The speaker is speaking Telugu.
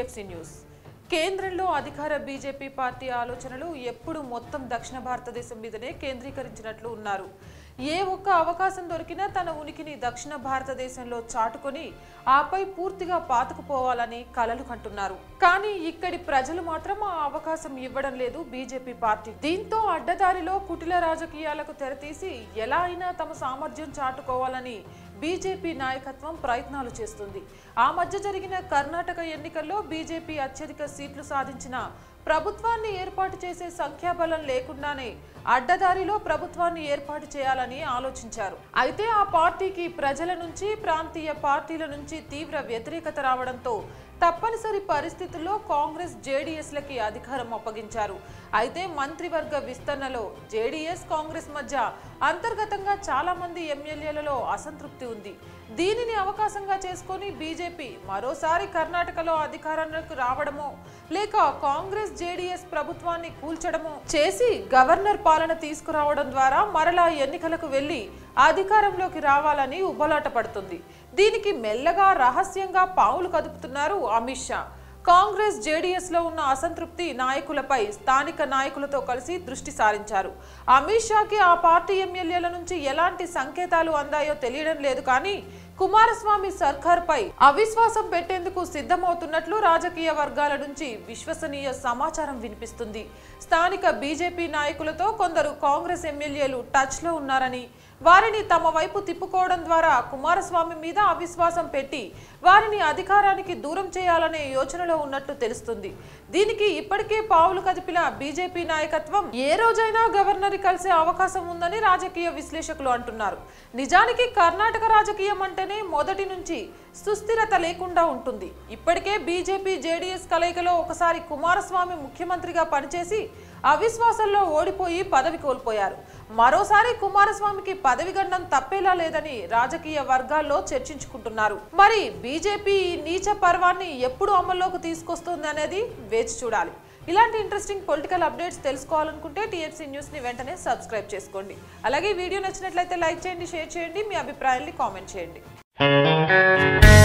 టిఎఫ్సి న్యూస్ కేంద్రంలో అధికార బీజేపీ పార్టీ ఆలోచనలు ఎప్పుడు మొత్తం దక్షిణ భారతదేశం మీదనే కేంద్రీకరించినట్లు ఉన్నారు ఏ ఒక్క అవకాశం దొరికినా తన ఉనికిని దక్షిణ భారతదేశంలో చాటుకొని ఆపై పూర్తిగా పాతుకుపోవాలని కలలు కంటున్నారు కానీ ఇక్కడి ప్రజలు మాత్రం ఆ అవకాశం ఇవ్వడం లేదు బీజేపీ పార్టీ దీంతో అడ్డదారిలో కుటిల రాజకీయాలకు తెరతీసి ఎలా అయినా తమ సామర్థ్యం చాటుకోవాలని బీజేపీ నాయకత్వం ప్రయత్నాలు చేస్తుంది ఆ మధ్య జరిగిన కర్ణాటక ఎన్నికల్లో బీజేపీ అత్యధిక సీట్లు సాధించిన ప్రభుత్వాన్ని ఏర్పాటు చేసే సంఖ్యాబలం లేకుండానే అడ్డదారిలో ప్రభుత్వాన్ని ఏర్పాటు చేయాలని ఆలోచించారు అయితే ఆ పార్టీకి ప్రజల నుంచి ప్రాంతీయ పార్టీల నుంచి తీవ్ర వ్యతిరేకత రావడంతో తప్పనిసరి పరిస్థితుల్లో కాంగ్రెస్ జేడీఎస్లకి అధికారం అప్పగించారు అయితే మంత్రివర్గ విస్తరణలో జేడీఎస్ కాంగ్రెస్ మధ్య అంతర్గతంగా చాలా మంది ఎమ్మెల్యేలలో అసంతృప్తి ఉంది దీనిని అవకాశంగా చేసుకొని బీజేపీ మరోసారి కర్ణాటకలో అధికారంలోకి రావడమో లేక కాంగ్రెస్ జేడీఎస్ ప్రభుత్వాన్ని కూల్చడమో చేసి గవర్నర్ పాలన తీసుకురావడం ద్వారా మరలా ఎన్నికలకు వెళ్లి అధికారంలోకి రావాలని ఉబలాట పడుతుంది దీనికి మెల్లగా రహస్యంగా పావులు కదుపుతున్నారు అమిత్ షా కాంగ్రెస్ జేడీఎస్ లో ఉన్న అసంతృప్తి నాయకులపై స్థానిక నాయకులతో కలిసి దృష్టి సారించారు అమిత్ షాకి ఆ పార్టీ ఎమ్మెల్యేల నుంచి ఎలాంటి సంకేతాలు అందాయో తెలియడం లేదు కానీ కుమారస్వామి సర్కార్ పై అవిశ్వాసం పెట్టేందుకు సిద్ధమవుతున్నట్లు రాజకీయ వర్గాల నుంచి విశ్వసనీయ సమాచారం వినిపిస్తుంది స్థానిక బీజేపీ నాయకులతో కొందరు కాంగ్రెస్ ఎమ్మెల్యేలు టచ్ లో ఉన్నారని వారిని తమ వైపు తిప్పుకోవడం ద్వారా కుమారస్వామి మీద అవిశ్వాసం పెట్టి వారిని అధికారానికి దూరం చేయాలనే యోచనలో ఉన్నట్లు తెలుస్తుంది దీనికి ఇప్పటికే పావులు కదిపిన బీజేపీ నాయకత్వం ఏ రోజైనా గవర్నర్ కలిసే అవకాశం ఉందని రాజకీయ విశ్లేషకులు అంటున్నారు నిజానికి కర్ణాటక రాజకీయం అంటేనే మొదటి నుంచి సుస్థిరత లేకుండా ఉంటుంది ఇప్పటికే బీజేపీ జేడీఎస్ కలయికలో ఒకసారి కుమారస్వామి ముఖ్యమంత్రిగా పనిచేసి అవిశ్వాసంలో ఓడిపోయి పదవి కోల్పోయారు మరోసారి కుమారస్వామికి పదవి గండం తప్పేలా లేదని రాజకీయ వర్గాల్లో చర్చించుకుంటున్నారు మరి బీజేపీ ఈ నీచ పర్వాన్ని ఎప్పుడు అమల్లోకి తీసుకొస్తుంది అనేది వేచి చూడాలి ఇలాంటి ఇంట్రెస్టింగ్ పొలిటికల్ అప్డేట్స్ తెలుసుకోవాలనుకుంటే టీఎఫ్సీ న్యూస్ ని వెంటనే సబ్స్క్రైబ్ చేసుకోండి అలాగే ఈ వీడియో నచ్చినట్లయితే లైక్ చేయండి షేర్ చేయండి మీ అభిప్రాయాల్ని కామెంట్ చేయండి